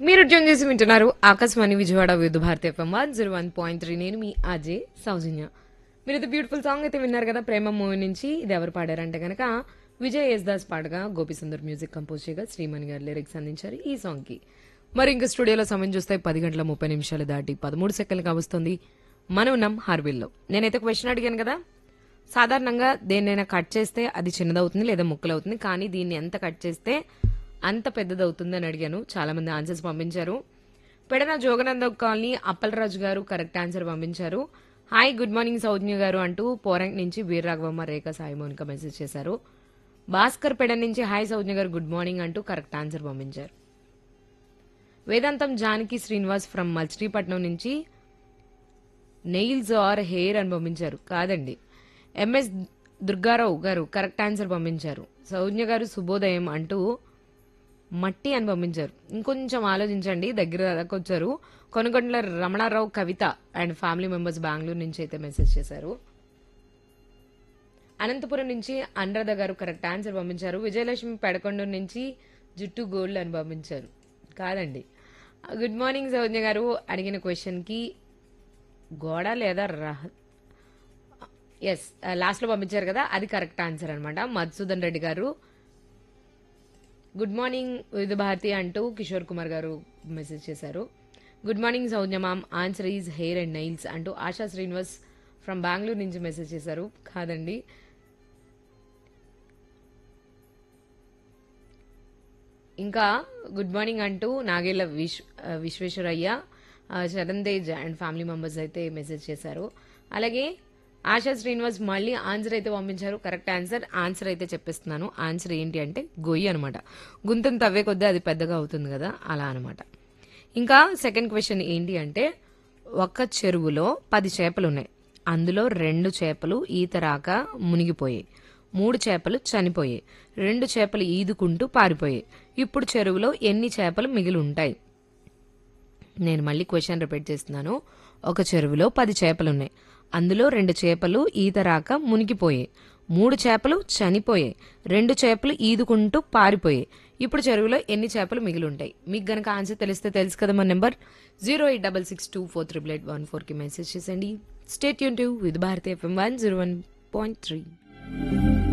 మీరు ట్యూన్ చేసి వింటున్నారు Akashvani Vijayawada Vividh Bharati FM one zero one point three నేను మీ అజయ్ సౌజన్య మీరు ఇది బ్యూటిఫుల్ సాంగ్ అయితే విన్నారు కదా ప్రేమ మూవీ నుంచి ఇది ఎవరు పాడారంటే కనుక విజయ్ యేసుదాస్ పాడగా గోపిసుందర్ మ్యూజిక్ కంపోజ్ చేయగా శ్రీమణి గారు లిరిక్స్ అందించారు ఈ సాంగ్ కి మరి ఇంకా స్టూడియోలో సమయం చూస్తే పది గంటల ముప్పై నిమిషాలు దాటి పదమూడు సెకండ్లు కావస్తుంది మనం ఉన్నాం హార్విల్లో నేనైతే క్వశ్చన్ అడిగాను కదా సాధారణంగా దేన్నైనా కట్ చేస్తే అది చిన్నదవుతుంది లేదా ముక్కలవుతుంది కానీ దీన్ని ఎంత కట్ చేస్తే అంత పెద్దదవుతుంది అని అడిగాను చాలా మంది ఆన్సర్స్ పంపించారు Pedana జోగనంద colony Appalaraju garu correct answer పంపించారు hi good morning Saujnya garu అంటూ పోరంక్ నుంచి వీరరాఘవమ్మ రేఖ సాయి మౌనిక మెసేజ్ చేశారు భాస్కర్ పెడ నుంచి hi Saujnya garu good morning అంటూ కరెక్ట్ ఆన్సర్ పంపించారు వేదాంతం జానకి శ్రీనివాస్ ఫ్రమ్ మచిలీపట్నం నుంచి నెయిల్స్ ఆర్ హెయిర్ అని పంపించారు కాదండి ఎంఎస్ దుర్గారావు గారు కరెక్ట్ ఆన్సర్ పంపించారు సౌజ్ఞ గారు శుభోదయం అంటూ మట్టి అని పంపించారు ఇంకొంచెం ఆలోచించండి దగ్గర దాకా వచ్చారు Konagondala Ramanarao Kavitha and family members Bengaluru నుంచి అయితే మెసేజ్ చేశారు అనంతపురం నుంచి అనురాధ గారు కరెక్ట్ ఆన్సర్ పంపించారు విజయలక్ష్మి పెడకొండ నుంచి జుట్టు గోల్డ్ అని పంపించారు కాదండి గుడ్ మార్నింగ్ సౌజ్ఞ గారు అడిగిన క్వశ్చన్కి గోడ లేదా రహ ఎస్ లాస్ట్లో పంపించారు కదా అది కరెక్ట్ ఆన్సర్ అనమాట మధుసూదన్ రెడ్డి గారు గుడ్ మార్నింగ్ వివిధ భారతి అంటూ కిషోర్ కుమార్ గారు మెసేజ్ చేశారు good morning Saujnya ma'am answer is hair and nails అంటూ ఆశా శ్రీనివాస్ ఫ్రమ్ బెంగళూరు నుంచి మెసేజ్ చేశారు కాదండి ఇంకా గుడ్ మార్నింగ్ అంటూ నాగేళ్ల విశ్వ విశ్వేశ్వరయ్య ఆ, Charan Tej and family members అయితే మెసేజ్ చేశారు అలాగే ఆశా శ్రీనివాస్ మళ్ళీ ఆన్సర్ అయితే పంపించారు కరెక్ట్ ఆన్సర్ ఆన్సర్ అయితే చెప్పిస్తున్నాను ఆన్సర్ ఏంటి అంటే గొయ్యి అనమాట గుంతను తవ్వే కొద్దీ అది పెద్దగా అవుతుంది కదా అలా అనమాట ఇంకా సెకండ్ క్వశ్చన్ ఏంటి అంటే ఒక చెరువులో పది చేపలు ఉన్నాయి అందులో రెండు చేపలు ఈత రాక మునిగిపోయాయి మూడు చేపలు చనిపోయాయి రెండు చేపలు ఈదుకుంటూ పారిపోయాయి ఇప్పుడు చెరువులో ఎన్ని చేపలు మిగిలి ఉంటాయి నేను మళ్ళీ క్వశ్చన్ రిపీట్ చేస్తున్నాను ఒక చెరువులో పది చేపలున్నాయి అందులో రెండు చేపలు ఈత రాక మునిగిపోయాయి మూడు చేపలు చనిపోయాయి రెండు చేపలు ఈదుకుంటూ పారిపోయాయి ఇప్పుడు చెరువులో ఎన్ని చేపలు మిగిలి ఉంటాయి మీకు గనక ఆన్సర్ తెలిస్తే తెలుసు కదా మా number zero eight double six two four triple eight one ఫోర్కి మెసేజ్ చేసండి స్టేట్ యూన్ to with Bharati FM one zero one point three